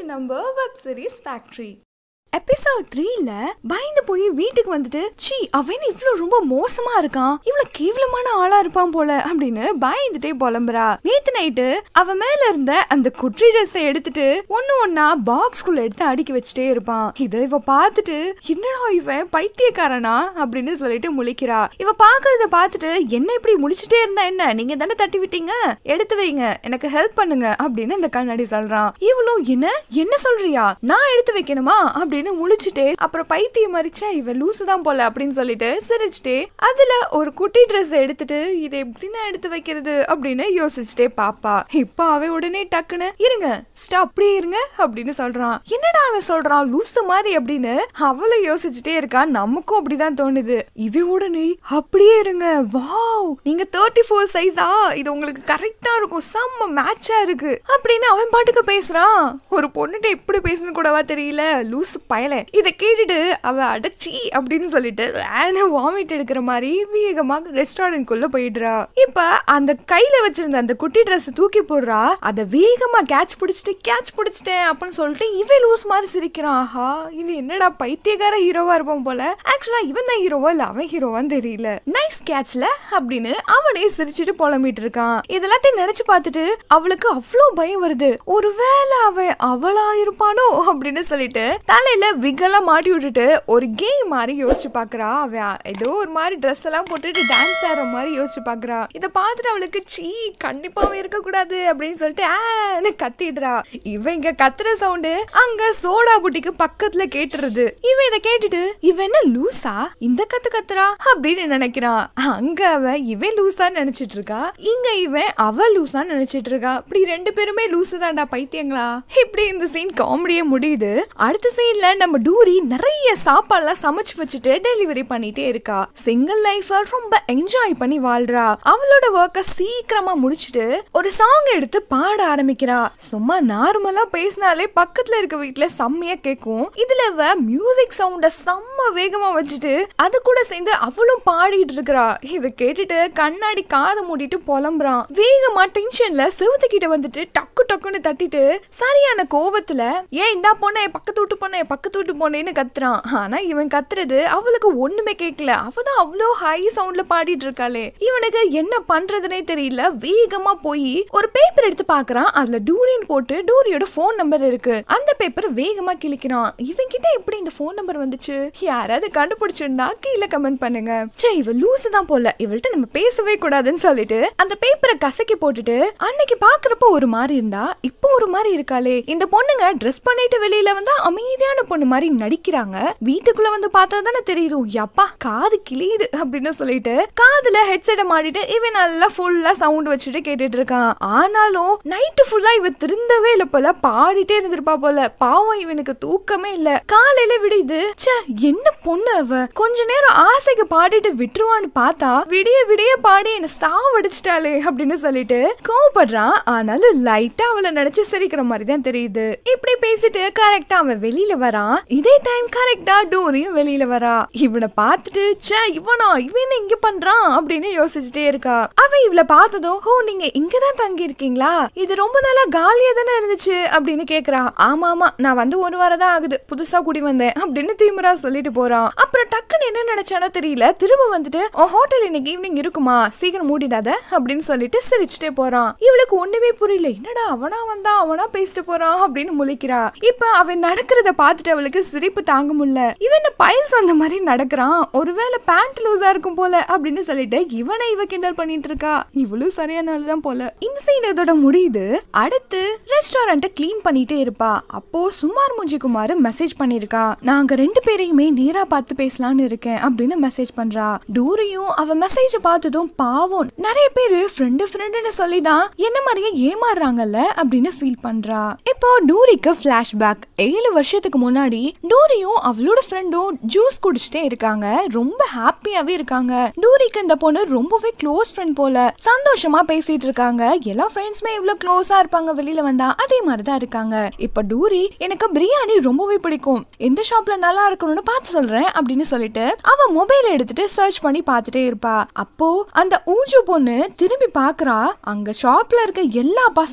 நம்ம web series factory episode த்ரீல பயந்து போய் வீட்டுக்கு வந்துட்டு சி அவன் இவ்ளோ ரொம்ப மோசமா இருக்கான் இவ்வளவு கேவலமான ஆளா இருப்பான் போல அப்படின்னு பயந்துட்டே புலம்புறா நேத்து நைட்டு அவ மேல இருந்த அந்த குற்றி ட்ரெஸ்ஸை எடுத்துட்டு ஒண்ணு ஒன்னா பாக்ஸ்குள்ள எடுத்து அடுக்கி வச்சுட்டே இருப்பான் இதை இவ பார்த்துட்டு என்னடா இவன் பைத்தியக்காரனா அப்படின்னு சொல்லிட்டு முழிக்கிறா இவ பாக்குறத பார்த்துட்டு என்ன இப்படி முழிச்சிட்டே இருந்தா என்ன நீங்க தானே தட்டி விட்டீங்க எடுத்து வைங்க எனக்கு ஹெல்ப் பண்ணுங்க அப்படின்னு அந்த கண்ணாடி சொல்றான் இவளும் என்ன என்ன சொல்றியா நான் எடுத்து வைக்கணுமா அப்படின்னு முழிச்சிட்டே அப்புறம் பைத்தியம் மறிச்சா இவ லூசு தான் போல அப்படின்னு சொல்லிட்டு சிரிச்சுட்டே அதுல ஒரு குட்டி ட்ரெஸ் எடுத்துட்டு இதை எப்படி நான் எடுத்து வைக்கிறது அப்படின்னு யோசிச்சுட்டே பாப்பா இப்ப அவ உடனே டக்குன்னு இருங்க ஸ்டாப் அப்படியே இருங்க அப்படின்னு சொல்றான் என்னடா அவன் சொல்றான் லூசு மாதிரி அப்படின்னு அவளை யோசிச்சுட்டே இருக்கா நமக்கும் அப்படிதான் தோணுது இவ உடனே அப்படியே இருங்க வாவ் நீங்க தேர்ட்டி ஃபோர் சைஸா இது உங்களுக்கு கரெக்டா இருக்கும் செம்ம மேட்சா இருக்கு அப்படின்னு அவன் பாட்டுக்கு பேசுறான் ஒரு பொண்ணுகிட்ட எப்படி பேசணும் கூடவா தெரியல லூசு பயல இத கேட்டுட்டு அவ அடச்சி அப்படின்னு சொல்லிட்டு வாமிட் எடுக்கிற மாதிரி வேகமாக ரெஸ்டாரண்ட் குள்ள போயிடுறா இப்ப அந்த கையில வச்சிருந்த அந்த குட்டி ட்ரெஸ் தூக்கி போடுறா அத வேகமா கேட்ச் பிடிச்சிட்டு கேட்ச் பிடிச்சிட்டேன் அப்படின்னு சொல்லிட்டு இவன் லூஸ் மாதிரி சிரிக்கிறான் ஆஹா இது என்னடா பைத்தியக்கார ஹீரோவா இருப்பான் போல ஆக்சுவலா இவன் தான் ஹீரோவா இல்ல அவன் ஹீரோவான்னு தெரியல நைஸ் கேட்ச்ல அப்படின்னு அவனே சிரிச்சிட்டு புலம்பிட்டு இருக்கான் இதெல்லாத்தையும் நினைச்சு பார்த்துட்டு அவளுக்கு அவ்வளோ பயம் வருது ஒருவேளை அவன் அவளா இருப்பானோ அப்படின்னு சொல்லிட்டு தலையில விகெல்லாம் மாட்டி விட்டுட்டு ஒரு கேம் மாதிரி யோசிச்சு பாக்குறா அவன் ஏதோ ஒரு மாதிரி ட்ரெஸ் எல்லாம் போட்டுட்டு டான்ஸ் ஆடுற மாதிரி யோசிச்சு பாக்குறா இதை பார்த்துட்டு அவளுக்கு சீ கண்டிப்பாவே இருக்க கூடாது அப்படின்னு சொல்லிட்டு ஆன்னு கத்திடுறா இவன் இங்க கத்துற சவுண்டு அங்க சோடா புட்டிக்கு பக்கத்துல கேட்டுருது இவன் இதை கேட்டுட்டு இவன் என்ன லூசா இந்த கத்து கத்துறா அப்படின்னு நினைக்கிறான் அங்க அவன் இவன் லூசான்னு நினைச்சிட்டு இருக்கா இங்க இவன் அவ லூசான்னு நினைச்சிட்டு இருக்கா இப்படி ரெண்டு பேருமே லூசு தான்டா பைத்தியங்களா இப்படி இந்த சீன் காமெடியே முடியுது அடுத்த சீன்ல நம்ம டூரி நிறைய சாப்பாடுலாம் சமைச்சு வச்சுட்டு டெலிவரி பண்ணிட்டே இருக்கா சிங்கிள் லைஃப ரொம்ப என்ஜாய் பண்ணி வாழ்றா அவளோட ஒர்க்க சீக்கிரமா முடிச்சிட்டு ஒரு சாங் எடுத்து பாட ஆரம்பிக்கிறா சும்மா நார்மலா பேசினாலே பக்கத்துல இருக்க வீட்ல செம்மையா கேக்கும் இதுல அவ மியூசிக் சவுண்ட செம்ம வேகமா வச்சுட்டு அது கூட சேர்ந்து அவளும் பாடிட்டு இருக்கறா இத கேட்டுட்டு கண்ணாடி காதை மூடிட்டு புலம்புறான் வேகமா டென்ஷன்ல செவுத்து கிட்ட வந்துட்டு டக்கு டக்குன்னு தட்டிட்டு சரியான கோவத்துல ஏன் இந்தா பொண்ணே பக்கத்து வீட்டு பொண்ணே பக்கத்து வீட்டு பொண்ணேன்னு கத்துறான் ஆனா இவன் கத்துறது அவளுக்கு ஒண்ணுமே கேட்கல அவதான் அவ்வளோ ஹை சவுண்ட்ல பாடிட்டு இருக்காளே இவனுக்கு என்ன பண்றதுனே தெரியல வேகமா போய் ஒரு பேப்பர் எடுத்து பாக்குறான் அதுல டூரின் போட்டு டூரியோட ஃபோன் நம்பர் இருக்கு அந்த பேப்பர் வேகமா கிழிக்கிறான் இவன் கிட்ட எப்படி இந்த ஃபோன் நம்பர் வந்துச்சு யாராவது கண்டுபிடிச்சிருந்தா கீழே கமெண்ட் பண்ணுங்க சே இவ லூசு தான் போல இவள்கிட்ட நம்ம பேசவே கூடாதுன்னு சொல்லிட்டு அந்த பேப்பரை கசக்கி போட்டுட்டு அன்னைக்கு பாக்குறப்ப ஒரு மாதிரி இருந்தா இப்போ ஒரு மாதிரி இருக்காளே இந்த பொண்ணுங்க ட்ரெஸ் பண்ணிட்டு வெளியில வந்தா அமைதியான பொண்ணு மாதிரி நடிக்கிறாங்க வீட்டுக்குள்ள வந்து பார்த்தா தானே தெரியுது யப்பா காது கிளியுது அப்படின்னு சொல்லிட்டு காதுல ஹெட்செட்டை மாட்டிட்டு இவன் நல்லா ஃபுல்லா சவுண்ட் வச்சுட்டு கேட்டுட்டு இருக்கான் ஆனாலும் நைட்டு ஃபுல்லா இவ திருந்தவே இல்ல போல பாடிட்டே இருந்திருப்பா போல பாவம் இவனுக்கு தூக்கமே இல்ல காலையில விடியுது ச்சே என்ன பொண்ணு அவ கொஞ்ச நேரம் ஆசைக்கு பாடிட்டு விட்டுருவான்னு பார்த்தா விடிய விடிய பாடி என்ன சாவடிச்சிட்டாளே அப்படின்னு சொல்லிட்டு கோவப்படுறான் ஆனாலும் லைட்டா அவளை நினைச்சு சிரிக்கிற மாதிரி தான் தெரியுது இப்படி பேசிட்டு கரெக்டா அவன் வெளியில வரான் இதே டைம் கரெக்டா டோரியும் வெளியில வரா இவனை பார்த்துட்டு ச்சே இவனா இவன் என்ன இங்க பண்றான் அப்படின்னு யோசிச்சுட்டே இருக்கா அவன் இவளை பார்த்ததோ ஓ நீங்க இங்கதான் தங்கி இருக்கீங்களா இது ரொம்ப நாளா காலியா தானே இருந்துச்சு அப்படின்னு கேக்குறா ஆமா ஆமா நான் வந்து ஒரு வாரம் தான் ஆகுது புதுசா குடி வந்தேன் அப்படின்னு திமுறா சொல்லிட்டு போறான் அப்புறம் டக்குன்னு என்ன நினைச்சானோ தெரியல திரும்ப வந்துட்டு உன் ஹோட்டல் இன்னைக்கு ஈவினிங் இருக்குமா சீக்கிரம் மூடிடாத அப்படின்னு சொல்லிட்டு சிரிச்சுட்டே போறான் இவளுக்கு ஒண்ணுமே புரியல என்னடா அவனா வந்தா அவனா பேசிட்டு போறான் அப்படின்னு முழிக்கிறா இப்ப அவன் நடக்கிறத பார்த்துட்டு அவளுக்கு சிரிப்பு தாங்க முடியல இவன் என்ன பைல்ஸ் வந்த மாதிரி நடக்கிறான் ஒருவேளை பேண்ட் லூஸா இருக்கும் போல அப்படின்னு சொல்லிட்டு இவனை இவ கிண்டல் பண்ணிட்டு இருக்கா இவளும் சரியான ஆளு தான் போல இந்த சீன் இதோட முடியுது அடுத்து ரெஸ்டாரண்ட்டை க்ளீன் பண்ணிட்டே இருப்பா அப்போ சுமார் முஞ்சி குமார் மெசேஜ் பண்ணிருக்கா நாங்க ரெண்டு பேரையுமே நேரா பார்த்து பேசலாம்னு இருக்கேன் அப்படின்னு மெசேஜ் பண்றா டூரியும் அவ மெசேஜ் பார்த்ததும் பாவம் நிறைய பேரு ஃப்ரெண்டு ஃப்ரெண்டுன்னு சொல்லி தான் என்ன மாதிரியே ஏமாறுறாங்கல்ல அப்படின்னு ஃபீல் பண்றா இப்போ டூரிக்கு ஃபிளாஷ்பேக் ஏழு வருஷத்துக்கு முன்னாடி டூரியும் அவளோட ஃப்ரெண்டும் ஜூஸ் குடிச்சிட்டே இருக்காங்க ரொம்ப ஹாப்பியாவே இருக்காங்க டூரிக்கு இந்த பொண்ணு ரொம்பவே க்ளோஸ் ஃப்ரெண்ட் போல சந்தோஷமா பேசிட்டு இருக்காங்க எல்லா ஃப்ரெண்ட்ஸுமே இவ்வளவு க்ளோஸா இருப்பாங்க வெளியில வந்தா அதே மாதிரிதான் இருக்காங்க இப்ப டூரி எனக்கு பிரியாணி ரொம்பவே பிடிக்கும் எந்த ஷாப்ல நல்லா இருக்கணும்னு பார்த்து சொல்றேன் அப்படின்னு சொல்லிட்டு அவ மொபைல் எடுத்துட்டு சர்ச் பண்ணி பார்த்துட்டே இருப்பா அப்போ அந்த ஊஜு பொண்ணு திரும்பி பாக்குறா அங்க ஷாப்ல இருக்க எல்லா பசங்களும்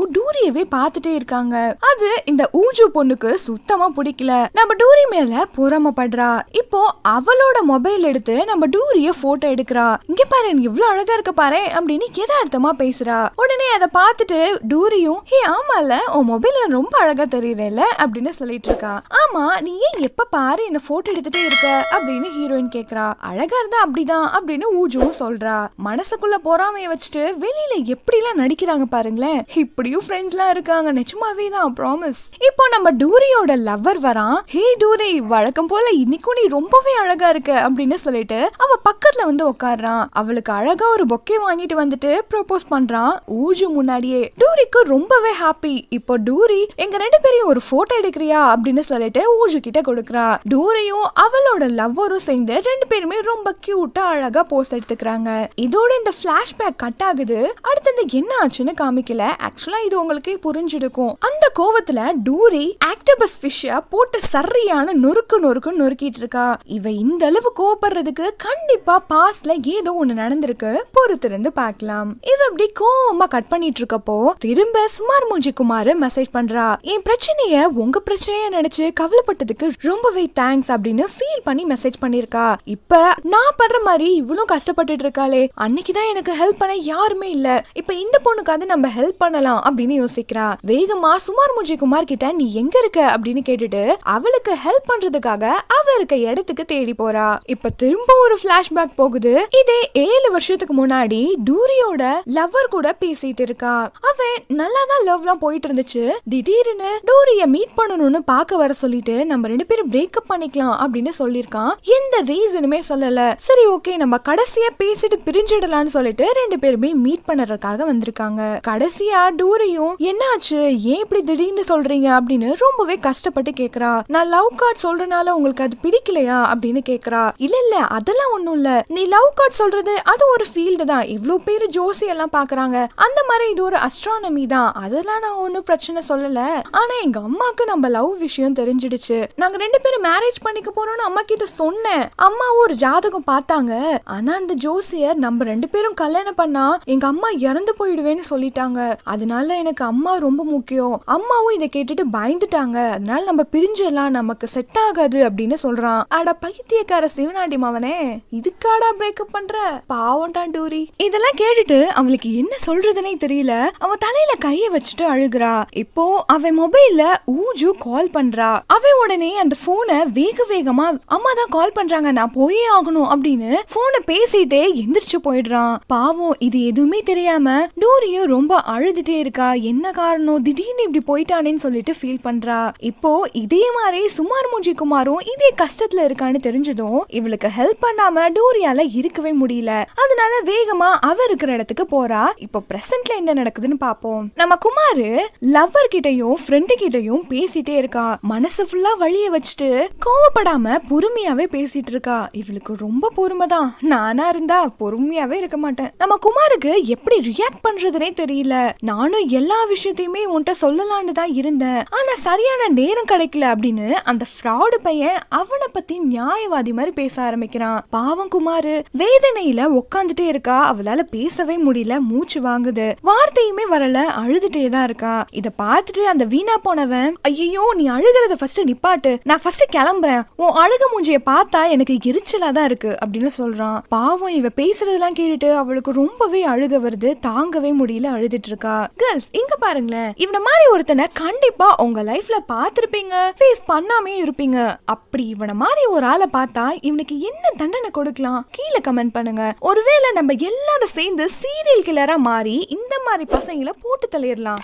டூரியவே பார்த்துட்டே இருக்காங்க அது இந்த ஊஜு பொண்ணுக்கு சுத்தமா பிடிக்கல நம்ம டூரி மேல பொறாமப்படுறா இப்போ அவளோட மொபைல் எடுத்து நம்ம டூரிய போட்டோ எடுக்கிறா இங்க பாரு நீ இவ்வளவு அழகா இருக்க பாரு அப்படின்னு எதார்த்தமா பேசுறா உடனே அதை பார்த்துட்டு டூரியும் ஹே ஆமால உன் மொபைல்ல ரொம்ப அழகா தெரியறல அப்படின்னு சொல்லிட்டு இருக்கா ஆமா நீ ஏன் எப்ப பாரு என்ன போட்டோ எடுத்துட்டே இருக்க அப்படின்னு ஹீரோயின் கேக்குறா அழகா இருந்தா அப்படிதான் அப்படின்னு ஊஜுவும் சொல்றா மனசுக்குள்ள பொறாமைய வச்சுட்டு வெளியில எப்படி எல்லாம் நடிக்கிறாங்க பாருங்களேன் இப்படியும் ஃப்ரெண்ட்ஸ் எல்லாம் இருக்காங்க நிஜமாவே தான் ப்ராமிஸ் இப்போ நம்ம டூரியோட லவ்வர் வரான் ஹே டூரி வழக்கம் போல இன்னைக்கும் நீ ரொம்பவே அழகா இருக்க அப்படின்னு சொல்லிட்டு அவ பக்கத்துல வந்து உட்கார்றான் அவளுக்கு அழகா ஒரு பொக்கே வாங்கிட்டு வந்துட்டு ப்ரோபோஸ் பண்றான் ஊஜு முன்னாடியே டூரிக்கு ரொம்பவே ஹாப்பி இப்போ டூரி எங்க ரெண்டு பேரையும் ஒரு போட்டோ எடுக்கிறியா அப்படின்னு சொல்லிட்டு ஊஜு கிட்ட கொடுக்கறா டூரியும் அவளோட லவ்வரும் சேர்ந்து ரெண்டு பேருமே ரொம்ப கியூட்டா அழகா போஸ் எடுத்துக்கிறாங்க இதோட இந்த பிளாஷ்பேக் கட் ஆகுது அடுத்தது என்ன ஆச்சுன்னு காமிக்கல ஆக்சுவலா இது உங்களுக்கே புரிஞ்சிருக்கும் அந்த கோவத்துல டூரி ஆக்டோபஸ் ஃபிஷ்ஷ போட்டு சரியான நொறுக்கு நொறுக்கு நொறுக்கிட்டு இருக்கா இவ இந்த அளவு கோவப்படுறதுக்கு கண்டிப்பா பாஸ்ட்ல ஏதோ ஒண்ணு நடந்திருக்கு பொறுத்திருந்து பார்க்கலாம் இவ இப்படி கோவமா கட் பண்ணிட்டு இருக்கப்போ திரும்ப சுமார் மூஞ்சி குமார் மெசேஜ் பண்றா என் பிரச்சனைய உங்க பிரச்சனைய நினைச்சு கவலைப்பட்டதுக்கு ரொம்பவே தேங்க்ஸ் அப்படின்னு ஃபீல் பண்ணி மெசேஜ் பண்ணிருக்கா இப்ப நான் படுற மாதிரி இவ்வளவு கஷ்டப்பட்டுட்டு இருக்காளே அன்னைக்குதான் எனக்கு ஹெல்ப் பண்ண யாருமே இல்ல இப்ப இந்த பொண்ணுக்காவது நம்ம ஹெல்ப் பண்ணலாம் அப்படின்னு யோசிக்கிறா வேகமா சுமார் மூஞ்சி குமார் கிட்ட நீ எங்க இருக்க அப்படின்னு கேட்டுட்டு அவளுக்கு ஹெல்ப் பண்றதுக்காக அவ இருக்க இடத்துக்கு தேடி போறா இப்ப திரும்ப ஒரு பிளாஷ்பேக் போகுது இதே ஏழு வருஷத்துக்கு முன்னாடி டூரியோட லவ்வர் கூட பேசிட்டு இருக்கா அவன் நல்லா தான் லவ்லாம் போயிட்டு இருந்துச்சு திடீர்னு டூரிய மீட் பண்ணணும்னு பார்க்க வர சொல்லிட்டு நம்ம ரெண்டு பேரும் பிரேக்கப் பண்ணிக்கலாம் அப்படின்னு சொல்லியிருக்கான் எந்த ரீசனுமே சொல்லல சரி ஓகே நம்ம கடைசியா பேசிட்டு பிரிஞ்சிடலாம்னு சொல்லிட்டு ரெண்டு பேருமே மீட் பண்ணறதுக்காக வந்திருக்காங்க கடைசியா டூரியும் என்னாச்சு ஏன் இப்படி திடீர்னு சொல்றீங்க அப்படின்னு ரொம்பவே கஷ்டப்பட்டு கேக்குறா நான் லவ் கார்டு சொல்றனால உங்களுக்கு அது பிடிக்கலையா அப்படின்னு கேக்குறா இல்ல இல்ல அதெல்லாம் ஒண்ணும் இல்ல நீ லவ் கார்டு சொல்றது அது ஒரு ஃபீல்டு தான் இவ்ளோ பேரு ஜோசி எல்லாம் பாக்குறாங்க அந்த மாதிரி இது ஒரு அஸ்ட்ரானமி தான் அதெல்லாம் நான் ஒன்னும் பிரச்சனை சொல்லல ஆனா எங்க அம்மாக்கு நம்ம லவ் விஷயம் தெரிஞ்சிடுச்சு நாங்க ரெண்டு பேரும் மேரேஜ் பண்ணிக்க போறோம்னு அம்மா கிட்ட சொன்னேன் அம்மாவும் ஒரு ஜாதகம் பார்த்தாங்க ஆனா அந்த ஜோசியர் நம்ம ரெண்டு பேரும் கல்யாணம் பண்ணா எங்க அம்மா இறந்து போயிடுவேன்னு சொல்லிட்டாங்க அதனால எனக்கு அம்மா ரொம்ப முக்கியம் அம்மாவும் இதை கேட்டுட்டு பயந்துட்டாங்க அதனால நம்ம பிரிஞ்சிடலாம் நமக்கு செட் ஆகாது அப்படின்னு சொல்றான் அட பைத்தியக்கார சிவனாடி மாவனே இதுக்காடா பிரேக்கப் பண்ற பாவம்டா டூரி இதெல்லாம் கேட்டுட்டு அவளுக்கு என்ன சொல்றதுனே தெரியல அவ தலையில கைய வச்சுட்டு அழுகுறா இப்போ அவன் மொபைல்ல ஊஜு கால் பண்றா அவன் உடனே அந்த போனை வேக வேகமா அம்மா தான் கால் பண்றாங்க நான் போயே ஆகணும் அப்படின்னு போனை பேசிட்டே எந்திரிச்சு போயிடுறான் பாவம் இது எதுவுமே தெரியாம டூரியும் ரொம்ப அழுதுட்டே இருக்கா என்ன காரணம் திடீர்னு இப்படி போயிட்டானேன்னு சொல்லிட்டு ஃபீல் பண்றா இப்போ இதே மாதிரி சுமார் மூஞ்சி குமாரும் இதே கஷ்டத்துல இருக்கான்னு தெரிஞ்சதும் இவளுக்கு ஹெல்ப் பண்ணாம டூரியால இருக்கவே முடியல அதனால வேகமா அவ இருக்கிற இடத்துக்கு போறா இப்போ பிரசன்ட்ல என்ன நடக்குதுன்னு பாப்போம் நம்ம குமாரு லவ்வர் கிட்டயும் ஃப்ரெண்டு கிட்டயும் பேசிட்டே இருக்கா மனசு ஃபுல்லா வழிய வச்சுட்டு கோவப்படாம பொறுமையாவே பேசிட்டு இருக்கா இவளுக்கு ரொம்ப பொறுமை தான் நானா இருந்தா பொறுமையாவே இருக்க மாட்டேன் நம்ம குமாருக்கு எப்படி ரியாக்ட் பண்றதுனே தெரியல நானும் எல்லா விஷயத்தையுமே உன்கிட்ட சொல்லலாம்னு தான் இருந்தேன் ஆனா சரியான நேரம் கிடைக்கல அப்படின்னு அந்த ஃப்ராடு பையன் அவனை பத்தி நியாயவாதி மாதிரி பேச ஆரம்பிக்கிறான் பாவம் குமாரு வேதனையில உக்காந்துட்டே இருக்கா அவளால பேசவே முடியல மூச்சு வாங்குது வார்த்தையுமே வரல அழுதுட்டே தான் இருக்கா இத பார்த்துட்டு அந்த வீணா போனவன் ஐயோ நீ அழுகிறத ஃபர்ஸ்ட் நிப்பாட்டு நான் ஃபர்ஸ்ட் கிளம்புறேன் உன் அழுக மூஞ்சிய பார்த்தா எனக்கு எரிச்சலா தான் இருக்கு அப்படின்னு சொல்றான் பாவம் இவ பேசுறதெல்லாம் கேட்டுட்டு அவளுக்கு ரொம்பவே அழுக வருது தாங்கவே முடியல அழுதுட்டு இருக்கா கேர்ள்ஸ் இங்க பாருங்களேன் இவன மாதிரி ஒருத்தனை கண்டிப்பா உங்க லைஃப்ல பார்த்திருப்பீங்க ஃபேஸ் பண்ணாமே இருப்பீங்க அப்படி இவன மாதிரி ஒரு ஆளை பார்த்தா இவனுக்கு என்ன தண்டனை கொடுக்கலாம் கீழே கமெண்ட் பண்ணுங்க ஒருவேளை நம்ம எல்லாரும் சேர்ந்து சீரியல் கில்லரா மாறி இந்த மாதிரி பசங்களை போட்டு தள்ளிடலாம்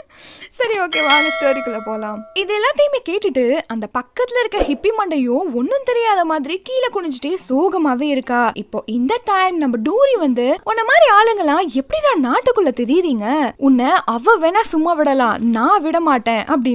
சரி ஓகே வாங்க ஸ்டோரிக்குள்ள போலாம் இது எல்லாத்தையுமே கேட்டுட்டு அந்த பக்கத்துல இருக்க ஹிப்பி மண்டையும் ஒன்னும் தெரியாத மாதிரி கீழே குனிஞ்சிட்டே சோகமாவே இருக்கா இப்போ இந்த டைம் நம்ம டூரி வந்து உன்ன மாதிரி ஆளுங்கலாம் எப்படிடா நாட்டுக்குள்ள தெரியுறீங்க உன்னை அவ வேணா சும்மா விடலாம் நான் விட மாட்டேன் அப்படின்னு அவ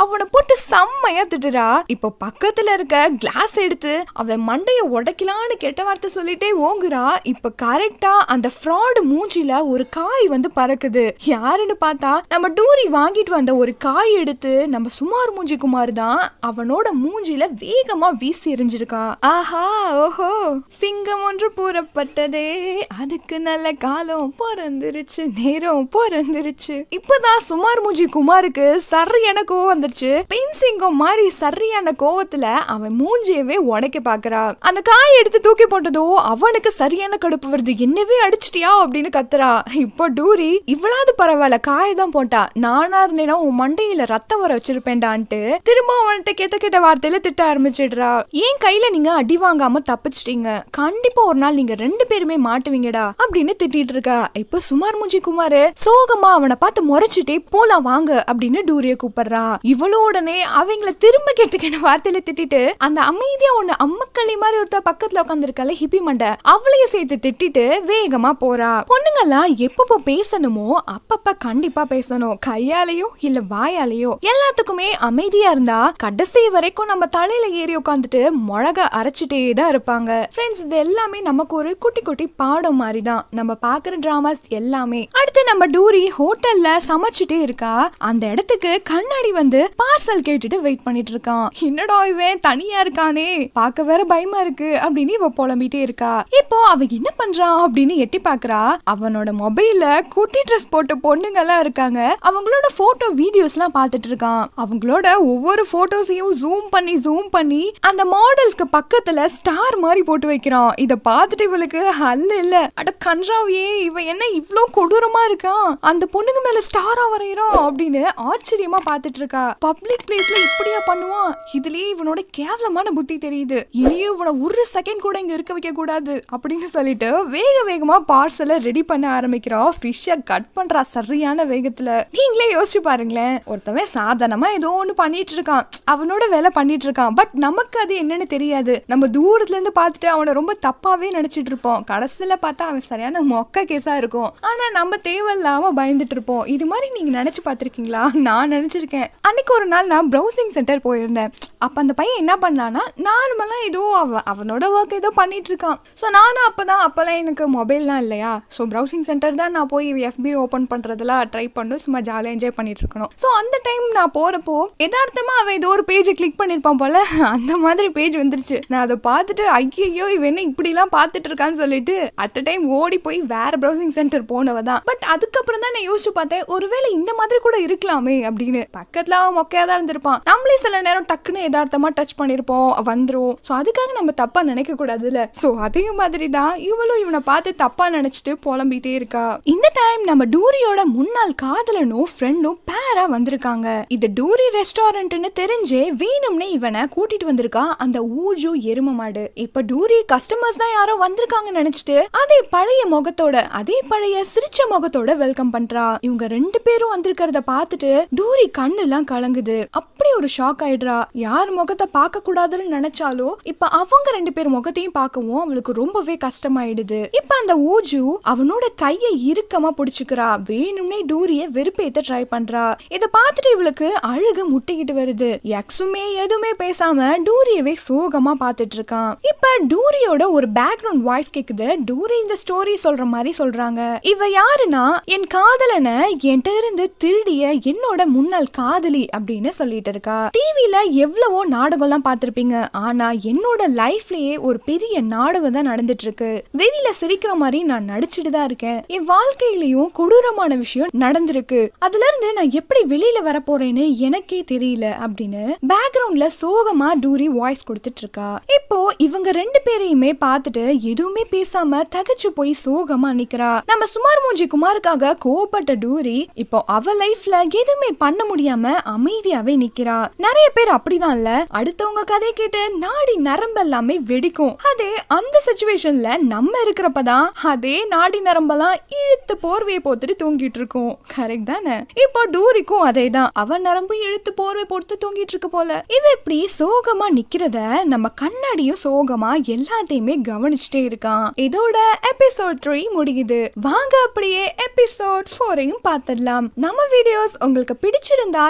அவனை போட்டு செம்மையா திட்டுறா இப்போ பக்கத்துல இருக்க கிளாஸ் எடுத்து அவன் மண்டைய உடைக்கலான்னு கெட்ட வார்த்தை சொல்லிட்டே ஓங்குறா இப்ப கரெக்டா அந்த ஃப்ராடு மூஞ்சில ஒரு காய் வந்து பறக்குது யாருன்னு பார்த்தா நம்ம டூரி வாங்கிட்டு வந்த ஒரு காய் எடுத்து நம்ம சுமார் மூஞ்சி குமார் தான் அவனோட மூஞ்சில வேகமா வீசி எறிஞ்சிருக்கா ஆஹா ஓஹோ சிங்கம் ஒன்று பூரப்பட்டதே அதுக்கு நல்ல காலம் பிறந்துருச்சு நேரம் பிறந்துருச்சு இப்பதான் சுமார் மூஞ்சி குமாருக்கு சரியான கோவம் வந்துருச்சு பெண் சிங்கம் மாதிரி சரியான கோவத்துல அவன் மூஞ்சியவே உடைக்க பாக்குறா அந்த காய் எடுத்து தூக்கி போட்டதோ அவனுக்கு சரியான கடுப்பு வருது என்னவே அடிச்சிட்டியா அப்படின்னு கத்துறா இப்போ டூரி இவ்வளவு பரவாயில்ல காய் தான் போட்டா நானா இருந்தேனா உன் மண்டையில ரத்தம் வர வச்சிருப்பேன்டான்ட்டு திரும்ப அவன்கிட்ட கெட்ட கெட்ட வார்த்தையில திட்ட ஆரம்பிச்சிடுறா ஏன் கையில நீங்க அடி வாங்காம தப்பிச்சிட்டீங்க கண்டிப்பா ஒரு நாள் நீங்க ரெண்டு பேருமே மாட்டுவீங்கடா அப்படின்னு திட்டிட்டு இருக்கா இப்போ சுமார் மூஞ்சி குமார் சோகமா அவனை பார்த்து முறைச்சிட்டே போலாம் வாங்க அப்படின்னு டூரிய கூப்பிடுறா இவ்வளோ உடனே அவங்கள திரும்ப கெட்ட கெட்ட வார்த்தையில திட்டிட்டு அந்த அமைதியா ஒண்ணு அம்மக்களி மாதிரி ஒருத்தர் பக்கத்துல உட்காந்துருக்கால ஹிப்பி மண்டை அவளையும் சேர்த்து திட்டிட்டு வேகமா போறா பொண்ணுங்கெல்லாம் எப்பப்போ பேசணுமோ அப்பப்ப கண்டிப்பா பேசணும் கையாலேயோ இல்ல வாயாலேயோ எல்லாத்துக்குமே அமைதியா இருந்தா கடைசி வரைக்கும் நம்ம தலையில ஏறி உட்காந்துட்டு மிளகா அரைச்சிட்டே தான் இருப்பாங்க ஃப்ரெண்ட்ஸ் இது எல்லாமே நமக்கு ஒரு குட்டி குட்டி பாடம் மாதிரி தான் நம்ம பாக்குற டிராமாஸ் எல்லாமே அடுத்து நம்ம டூரி ஹோட்டல்ல சமைச்சிட்டே இருக்கா அந்த இடத்துக்கு கண்ணாடி வந்து பார்சல் கேட்டுட்டு வெயிட் பண்ணிட்டு இருக்கான் என்னடா இவன் தனியா இருக்கானே பார்க்க வேற பயமா இருக்கு அப்படின்னு இவ புலம்பிட்டே இருக்கா இப்போ அவ என்ன பண்றான் அப்படின்னு எட்டி பாக்குறா அவனோட மொபைல்ல குட்டி ட்ரெஸ் போட்ட பொண்ணுங்க எல்லாம் இருக்காங்க அவங்களோட போட்டோ வீடியோஸ் எல்லாம் பார்த்துட்டு இருக்கான் அவங்களோட ஒவ்வொரு போட்டோஸையும் ஜூம் பண்ணி ஜூம் பண்ணி அந்த மாடல்ஸ்க்கு பக்கத்துல ஸ்டார் மாதிரி போட்டு வைக்கிறான் இத பார்த்துட்டு இவளுக்கு அல்ல இல்ல அட கன்றாவியே இவ என்ன இவ்ளோ கொடூரமா இருக்கான் அந்த பொண்ணுங்க மேல ஸ்டாரா வரையறோம் அப்படின்னு ஆச்சரியமா பார்த்துட்டு இருக்கா பப்ளிக் பிளேஸ்ல இப்படியா பண்ணுவான் இதுலயே இவனோட கேவலமான புத்தி தெரியுது இனியும் இவனை ஒரு செகண்ட் கூட இங்க இருக்க வைக்க கூடாது அப்படின்னு சொல்லிட்டு வேக வேகமா பார்சலை ரெடி பண்ண ஆரம்பிக்கிறா ஃபிஷ்ஷை கட் பண்றா சரியான வேகத்துல நீங்களே யோசிச்சு பாருங்களேன் ஒருத்தவன் சாதாரணமா ஏதோ ஒண்ணு பண்ணிட்டு இருக்கான் அவனோட வேலை பண்ணிட்டு இருக்கான் பட் நமக்கு அது என்னன்னு தெரியாது நம்ம தூரத்துல இருந்து பார்த்துட்டு அவனை ரொம்ப தப்பாவே நினைச்சிட்டு இருப்போம் கடைசியில பார்த்தா அவன் சரியான மொக்க கேஸா இருக்கும் ஆனா நம்ம தேவையில்லாம பயந்துட்டு இருப்போம் இது மாதிரி நீங்க நினைச்சு பார்த்திருக்கீங்களா நான் நினைச்சிருக்கேன் அன்னைக்கு ஒரு நாள் நான் ப்ரௌசிங் சென்டர் போயிருந்தேன் அப்ப அந்த பையன் என்ன பண்ணானா நார்மலா ஏதோ அவ அவனோட ஒர்க் ஏதோ பண்ணிட்டு இருக்கான் ஸோ நானும் அப்பதான் அப்பெல்லாம் எனக்கு மொபைல்லாம் இல்லையா ஸோ ப்ரௌசிங் சென்டர் தான் நான் போய் எஃபி ஓப்பன் பண்றதெல்லாம் ட்ரை பண்ணணும் சும்மா ஜாலியாக என்ஜாய் பண்ணிட்டு இருக்கணும் ஸோ அந்த டைம் நான் போறப்போ யதார்த்தமா அவன் ஏதோ ஒரு பேஜை கிளிக் பண்ணிருப்பான் போல அந்த மாதிரி பேஜ் வந்துருச்சு நான் அதை பார்த்துட்டு ஐயோ இவன் என்ன இப்படிலாம் பார்த்துட்டு இருக்கான்னு சொல்லிட்டு அட் அ டைம் ஓடி போய் வேற ப்ரௌசிங் சென்டர் போனவ தான் பட் அதுக்கப்புறம் தான் நான் யோசிச்சு பார்த்தேன் ஒருவேளை இந்த மாதிரி கூட இருக்கலாமே அப்படின்னு பக்கத்துல அவன் மொக்கையா தான் இருந்திருப்பான் நம்மளே சில நேரம் டக்குன்னு யதார்த்தமா டச் பண்ணிருப்போம் வந்துரும் ஸோ அதுக்காக நம்ம தப்பா நினைக்க கூடாதுல்ல ஸோ அதே மாதிரி தான் இவளும் இவனை பார்த்து தப்பா நினைச்சிட்டு புலம்பிட்டே இருக்கா இந்த டைம் நம்ம டூரியோட முன்னாள் காதலனும் ஃப்ரெண்டும் பேரா வந்திருக்காங்க இது டூரி ரெஸ்டாரண்ட்னு தெரிஞ்சே வேணும்னே இவனை கூட்டிட்டு வந்திருக்கா அந்த ஊஜு எரும மாடு இப்ப டூரி கஸ்டமர்ஸ் தான் யாரோ வந்திருக்காங்கன்னு நினைச்சிட்டு அதே பழைய முகத்தோட அதே பழைய சிரிச்ச முகத்தோட வெல்கம் பண்றா இவங்க ரெண்டு பேரும் வந்திருக்கிறத பார்த்துட்டு டூரி கண்ணு எல்லாம் கலங்குது அப்படி ஒரு ஷாக் ஆயிடுறா யார் முகத்தை பார்க்க கூடாதுன்னு நினைச்சாலோ இப்ப அவங்க ரெண்டு பேர் முகத்தையும் பார்க்கவும் அவளுக்கு ரொம்பவே கஷ்டமாயிடுது இப்ப அந்த ஊஜு அவனோட கையை இறுக்கமா பிடிச்சுக்கிறா வேணும்னே டூரிய வெறுப்பேத்த ட்ரை பண்றா இத பார்த்துட்டு இவளுக்கு அழுக முட்டிக்கிட்டு வருது எக்ஸுமே எதுவுமே பேசாம டூரியவே சோகமா பார்த்துட்டு இருக்கான் இப்ப டூரியோட ஒரு பேக்ரவுண்ட் வாய்ஸ் கேக்குது டூரி இந்த ஸ்டோரி சொல்ற மாதிரி சொல்றாங்க இவ யாருன்னா என் காதலனை என்கிட்ட இருந்து திருடிய என்னோட முன்னாள் காதலி அப்படின்னு சொல்லிட்டு இருக்கா டிவில எவ்வளவோ நாடகம்லாம் பார்த்திருப்பீங்க ஆனா என்னோட லைஃப்லயே ஒரு பெரிய நாடகம் தான் நடந்துட்டு இருக்கு வெளியில சிரிக்கிற மாதிரி நான் நடிச்சிட்டு தான் இருக்கேன் என் வாழ்க்கையிலயும் கொடூரமான விஷயம் நடந்திருக்கு அதுல இருந்து நான் எப்படி வெளியில வர போறேன்னு எனக்கே தெரியல அப்படின்னு பேக்ரவுண்ட்ல சோகமா டூரி வாய்ஸ் கொடுத்துட்டு இருக்கா இப்போ இவங்க ரெண்டு பேரையுமே பார்த்துட்டு எதுவுமே பேசாம தகச்சு போய் சோகமா நிக்கிறா நம்ம சுமார் மூஞ்சி குமாருக்காக கோவப்பட்ட டூரி இப்போ அவ லைஃப்ல எதுவுமே பண்ண முடியாம அமைதியாவே நிக்கிறா நிறைய பேர் அப்படிதான் இல்ல அடுத்தவங்க கதை கேட்டு நாடி நரம்பு எல்லாமே வெடிக்கும் அதே அந்த சுச்சுவேஷன்ல நம்ம இருக்கிறப்பதான் அதே நாடி நரம்பெல்லாம் இழுத்து போர்வையை போத்துட்டு தூங்கிட்டு இருக்கும் கரெக்ட் தானே இப்போ டூரிக்கும் அதே தான் அவன் நரம்பு இழுத்து போர்வை போட்டு தூங்கிட்டு இருக்கு போல இவ இப்படி சோகமா நிக்கிறத நம்ம கண்ணாடியும் சோகமா எல்லாத்தையுமே கவனிச்சுட்டே இருக்கான் இதோட எபிசோட் த்ரீ முடியுது வாங்க அப்படியே எபிசோட் ஃபோரையும் பார்த்துடலாம் நம்ம வீடியோஸ் உங்களுக்கு பிடிச்சிருந்தா லைக்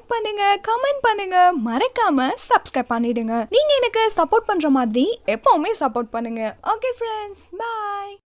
பண்ணுங்க கமெண்ட் பண்ணுங்க மறக்காம சப்ஸ்கிரைப் பண்ணிடுங்க நீங்க எனக்கு சப்போர்ட் பண்ற மாதிரி எப்பவுமே சப்போர்ட் பண்ணுங்க ஓகே ஃப்ரெண்ட்ஸ் பாய்